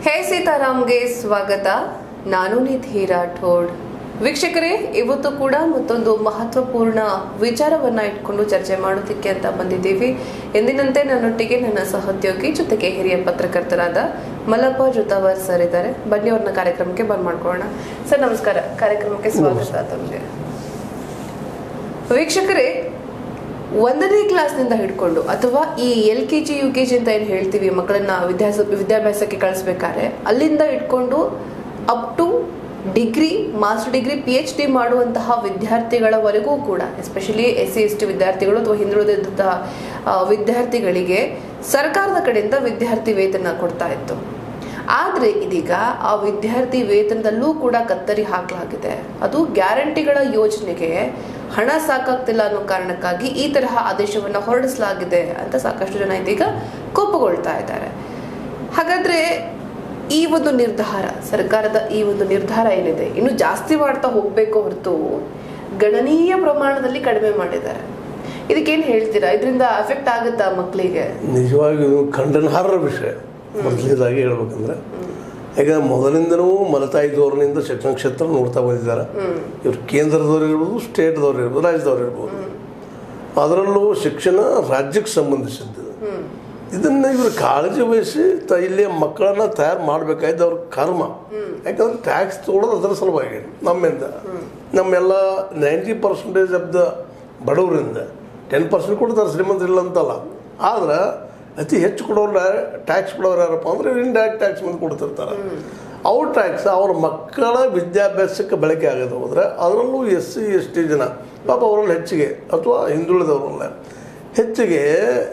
ಹೇ ಸೀತಾರಾಮ್ಗೆ ಸ್ವಾಗತ ನಾನು ನಿಧಿ ರಾಠೋಡ್ ವೀಕ್ಷಕರೇ ಇವತ್ತು ಕೂಡ ಮತ್ತೊಂದು ಮಹತ್ವಪೂರ್ಣ ವಿಚಾರವನ್ನ ಇಟ್ಕೊಂಡು ಚರ್ಚೆ ಮಾಡೋದಕ್ಕೆ ಅಂತ ಬಂದಿದ್ದೀವಿ ಎಂದಿನಂತೆ ನನ್ನೊಟ್ಟಿಗೆ ನನ್ನ ಸಹೋದ್ಯೋಗಿ ಜೊತೆಗೆ ಹಿರಿಯ ಪತ್ರಕರ್ತರಾದ ಮಲ್ಲಪ್ಪ ಜುತಾವರ್ ಸರ್ ಇದ್ದಾರೆ ಬನ್ನಿ ಅವ್ರನ್ನ ಕಾರ್ಯಕ್ರಮಕ್ಕೆ ಬಂದ್ ಮಾಡ್ಕೊಳ್ಳೋಣ ಸರ್ ನಮಸ್ಕಾರ ಕಾರ್ಯಕ್ರಮಕ್ಕೆ ಸ್ವಾಗತ ತಮಗೆ ವೀಕ್ಷಕರೇ ಒಂದನೇ ಕ್ಲಾಸ್ನಿಂದ ಹಿಡ್ಕೊಂಡು ಅಥವಾ ಈ L K G U K G ಅಂತ ಏನು ಹೇಳ್ತೀವಿ ಮಕ್ಕಳನ್ನ ವಿದ್ಯಾಸ ವಿದ್ಯಾಭ್ಯಾಸಕ್ಕೆ ಕಳಿಸ್ಬೇಕಾದ್ರೆ ಅಲ್ಲಿಂದ ಇಟ್ಕೊಂಡು up to degree master degree P H D ಮಾಡುವಂತಹ ವಿದ್ಯಾರ್ಥಿಗಳವರೆಗೂ ಕೂಡ especially S C S T ವಿದ್ಯಾರ್ಥಿಗಳು ಅಥವಾ ಹಿಂದುಳಿದಂತಹ ಆ, ವಿದ್ಯಾರ್ಥಿಗಳಿಗೆ ಸರ್ಕಾರದ ಕಡೆಯಿಂದ ವಿದ್ಯಾರ್ಥಿ ವೇತನ ಕೊಡ್ತಾ ಇತ್ತು ಆದ್ರೆ ಇದೀಗ ಆ ವಿದ್ಯಾರ್ಥಿ ವೇತನದಲ್ಲೂ ಕೂಡ ಕತ್ತರಿ ಹಾಕಲಾಗಿದೆ ಅದು ಗ್ಯಾರಂಟಿಗಳ ಯೋಜನೆಗೆ ಹಣ ಸಾಕಾಗ್ತಿಲ್ಲ ಅನ್ನೋ ಕಾರಣಕ್ಕಾಗಿ ಈ ತರಹ ಆದೇಶವನ್ನ ಹೊರಡಿಸಲಾಗಿದೆ ಅಂತ ಸಾಕಷ್ಟು ಜನ ಇದೀಗ ಕೋಪಗೊಳ್ತಾ ಇದ್ದಾರೆ ಹಾಗಾದ್ರೆ ಈ ಒಂದು ನಿರ್ಧಾರ ಸರ್ಕಾರದ ಈ ಒಂದು ನಿರ್ಧಾರ ಏನಿದೆ ಇನ್ನು ಜಾಸ್ತಿ ಮಾಡ್ತಾ ಹೋಗ್ಬೇಕು ಹೊರತು ಗಣನೀಯ ಪ್ರಮಾಣದಲ್ಲಿ ಕಡಿಮೆ ಮಾಡಿದ್ದಾರೆ ಇದಕ್ಕೇನು ಹೇಳ್ತೀರಾ ಇದರಿಂದ ಅಫೆಕ್ಟ್ ಆಗುತ್ತಾ ಮಕ್ಕಳಿಗೆ ನಿಜವಾಗಿಯೂ ಖಂಡನಾರ್ಹ ವಿಷಯ ಮೊದಲನೇದಾಗಿ ಹೇಳ್ಬೇಕಂದ್ರೆ ಈಗ ಮೊದಲಿಂದನೂ ಮಲತಾಯಿ ಧೋರಣೆಯಿಂದ ಶಿಕ್ಷಣ ಕ್ಷೇತ್ರ ನೋಡ್ತಾ ಬಂದಿದ್ದಾರೆ ಇವ್ರು ಕೇಂದ್ರದವ್ರು ಇರ್ಬೋದು ಸ್ಟೇಟ್ದವ್ರು ಇರ್ಬೋದು ರಾಜ್ಯದವ್ರು ಇರ್ಬೋದು ಅದರಲ್ಲೂ ಶಿಕ್ಷಣ ರಾಜ್ಯಕ್ಕೆ ಸಂಬಂಧಿಸಿದ್ದು ಇದನ್ನ ಇವರು ಕಾಳಜಿ ವಹಿಸಿ ತ ಇಲ್ಲಿಯ ಮಕ್ಕಳನ್ನ ತಯಾರು ಮಾಡಬೇಕಾಯ್ತು ಅವ್ರ ಕರ್ಮ ಯಾಕಂದ್ರೆ ಟ್ಯಾಕ್ಸ್ ತೊಗೊಳೋದು ಅದರ ಸಲುವಾಗಿ ನಮ್ಮಿಂದ ನಮ್ಮೆಲ್ಲ ನೈಂಟಿ ಪರ್ಸೆಂಟೇಜ್ ಆಫ್ ದ ಬಡವರಿಂದ ಟೆನ್ ಪರ್ಸೆಂಟ್ ಕೊಡ್ತಾರೆ ಶ್ರೀಮಂತರಿಲ್ಲ ಅಂತಲ್ಲ ಆದ್ರೆ ಅತಿ ಹೆಚ್ಚು ಕೊಡೋರು ಟ್ಯಾಕ್ಸ್ ಕೊಡೋರು ಯಾರಪ್ಪ ಅಂದ್ರೆ ಇಂಡೈರೆಕ್ಟ್ ಟ್ಯಾಕ್ಸ್ ಮೇಲೆ ಕೊಡ್ತಿರ್ತಾರೆ ಅವ್ರ ಟ್ಯಾಕ್ಸ್ ಅವ್ರ ಮಕ್ಕಳ ವಿದ್ಯಾಭ್ಯಾಸಕ್ಕೆ ಬಳಕೆ ಆಗದೆ ಹೋದ್ರೆ ಅದರಲ್ಲೂ ಎಸ್ ಸಿ ಎಸ್ ಟಿ ಜನ ಪಾಪ ಅವರಲ್ಲಿ ಹೆಚ್ಚಿಗೆ ಅಥವಾ ಹಿಂದುಳಿದವರಲ್ಲ ಹೆಚ್ಚಿಗೆ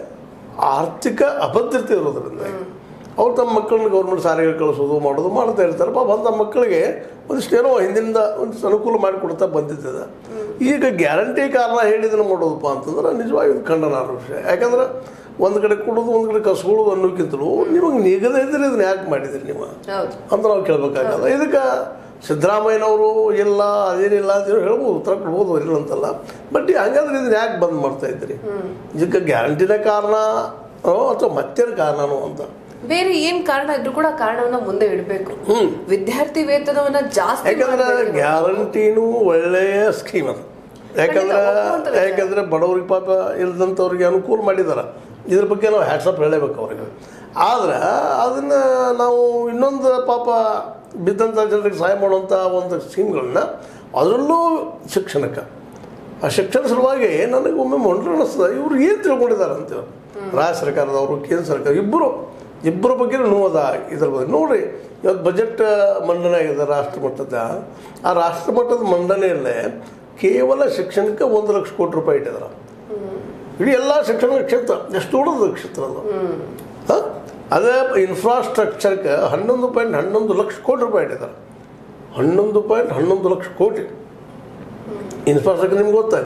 ಆರ್ಥಿಕ ಅಭದ್ರತೆ ಇರೋದ್ರಿಂದ ಅವ್ರು ತಮ್ಮ ಮಕ್ಕಳನ್ನ ಗೌರ್ಮೆಂಟ್ ಸಾರಿಗೆ ಕಳಿಸೋದು ಮಾಡೋದು ಮಾಡ್ತಾ ಇರ್ತಾರೆ ಪಾಪ ಅಂತ ಮಕ್ಕಳಿಗೆ ಒಂದಿಷ್ಟು ಏನೋ ಹಿಂದಿನಿಂದ ಒಂದಿಷ್ಟು ಅನುಕೂಲ ಮಾಡಿಕೊಡ್ತಾ ಬಂದಿದ್ದದ ಈಗ ಗ್ಯಾರಂಟಿ ಕಾರಣ ಹೇಳಿದನ್ನು ಮಾಡೋದಪ್ಪ ಅಂತಂದ್ರೆ ನಿಜವಾಗಿ ಇದು ಖಂಡನಾರ್ಹ ವಿಷಯ ಯಾಕಂದ್ರೆ ಒಂದು ಕಡೆ ಕೊಡೋದು ಒಂದು ಕಡೆ ಕಸ್ಕೊಳ್ಳೋದು ಅನ್ನೋಕ್ಕಿಂತಲೂ ನಿಮಗೆ ನಿಗದಿ ಇದ್ರೆ ಇದನ್ನ ಯಾಕೆ ಮಾಡಿದ್ರಿ ನೀವು ಹೌದು ಅಂತ ನಾವು ಕೇಳಬೇಕಾಗಲ್ಲ ಇದಕ್ಕೆ ಸಿದ್ದರಾಮಯ್ಯನವರು ಇಲ್ಲ ಅದೇನಿಲ್ಲ ಅಂತ ಹೇಳಿ ಹೇಳ್ಬೋದು ಉತ್ತರ ಕೊಡ್ಬೋದು ಇಲ್ಲ ಅಂತಲ್ಲ ಬಟ್ ಹಂಗಾದ್ರೆ ಇದನ್ನ ಯಾಕೆ ಬಂದ್ ಮಾಡ್ತಾ ಇದ್ರಿ ಇದಕ್ಕೆ ಗ್ಯಾರಂಟಿನ ಕಾರಣ ಅಥವಾ ಮತ್ತೇನು ಕಾರಣನೋ ಅಂತ ಬೇರೆ ಏನ್ ಕಾರಣ ಇದ್ರೂ ಕೂಡ ಕಾರಣವನ್ನ ಮುಂದೆ ಇಡಬೇಕು ಹ್ಮ್ ವಿದ್ಯಾರ್ಥಿ ವೇತನವನ್ನ ಜಾಸ್ತಿ ಯಾಕಂದ್ರೆ ಮಾಡ್ಬೇಕು. ಗ್ಯಾರಂಟಿನೂ ಒಳ್ಳೆಯ ಸ್ಕೀಮ್ ಅದು ಯಾಕಂದ್ರೆ ಒಪ್ಪುವಂತ ವಿಷಯ. ಯಾಕಂದ್ರೆ ಬಡವ್ರಿಗೆ ಪಾಪ ಇಲ್ದಂಥವ್ರಿಗೆ ಅನುಕೂಲ ಮಾಡಿದಾರ ಇದ್ರ ಬಗ್ಗೆ ನಾವು ಹ್ಯಾಟ್ಸಪ್ ಹೇಳಬೇಕು ಅವ್ರಿಗೆ ಆದ್ರೆ ಅದನ್ನ ನಾವು ಇನ್ನೊಂದು ಪಾಪ ಬಿದ್ದಂಥ ಜನರಿಗೆ ಸಹಾಯ ಮಾಡುವಂಥ ಒಂದು ಸ್ಕೀಮ್ಗಳನ್ನ ಅದರಲ್ಲೂ ಶಿಕ್ಷಣಕ್ಕೆ ಆ ಶಿಕ್ಷಣ ಸಲುವಾಗಿ ನನಗೆ ಒಮ್ಮೆ ಮೊಂಡ್ರು ಅನ್ನಿಸ್ತದೆ ಇವ್ರು ಏನು ತಿಳ್ಕೊಂಡಿದ್ದಾರೆ ಅಂತೇಳಿ ರಾಜ್ಯ ಸರ್ಕಾರದವರು ಕೇಂದ್ರ ಸರ್ಕಾರ ಇಬ್ಬರು ಇಬ್ಬರ ಬಗ್ಗೆ ನೋದ ಇದ್ರ ಬಗ್ಗೆ ನೋಡ್ರಿ ಇವತ್ತು ಬಜೆಟ್ ಮಂಡನೆ ಆಗಿದೆ ರಾಷ್ಟ್ರ ಮಟ್ಟದ ಆ ರಾಷ್ಟ್ರ ಮಟ್ಟದ ಮಂಡನೆಯಲ್ಲೇ ಕೇವಲ ಶಿಕ್ಷಣಕ್ಕೆ ಒಂದು ಲಕ್ಷ ಕೋಟಿ ರೂಪಾಯಿ ಇಟ್ಟಿದ್ದಾರೆ ಇಡೀ ಎಲ್ಲ ಶಿಕ್ಷಣ ಕ್ಷೇತ್ರ ಎಷ್ಟು ದೊಡ್ಡದು ಕ್ಷೇತ್ರ ಅದು ಹಾಂ ಅದೇ ಇನ್ಫ್ರಾಸ್ಟ್ರಕ್ಚರ್ಗೆ ಹನ್ನೊಂದು ಪಾಯಿಂಟ್ ಹನ್ನೊಂದು ಲಕ್ಷ ಕೋಟಿ ರೂಪಾಯಿ ಇಟ್ಟಿದ್ದಾರೆ ಹನ್ನೊಂದು ಪಾಯಿಂಟ್ ಹನ್ನೊಂದು ಲಕ್ಷ ಕೋಟಿ ಇನ್ಫ್ರಾಸ್ಟ್ರಕ್ಚರ್ ನಿಮ್ಗೆ ಗೊತ್ತಾ